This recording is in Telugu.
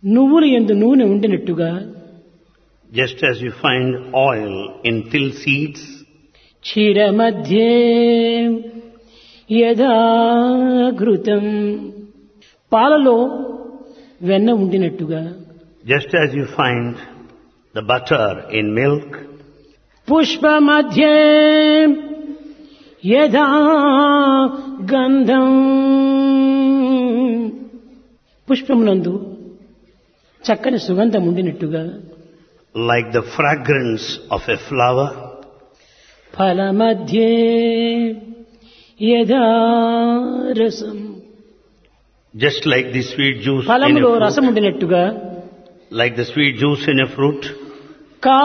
నువ్వులు ఎందు నూనె ఉండినట్టుగా Just as you find oil in till seeds, క్షీర మధ్యే యథా ఘృతం పాలలో వెన్న ఉండినట్టుగా just as you find the butter in milk, Pushpa మధ్యే యథా గంధం పుష్పమునందు చక్కని సుగంధం ఉండినట్టుగా like the fragrance of a flower, ఫల మధ్యే యథా రసం just like the sweet juice in ఫలములో a రసం fruit, ఉండినట్టుగా like the sweet juice in a fruit,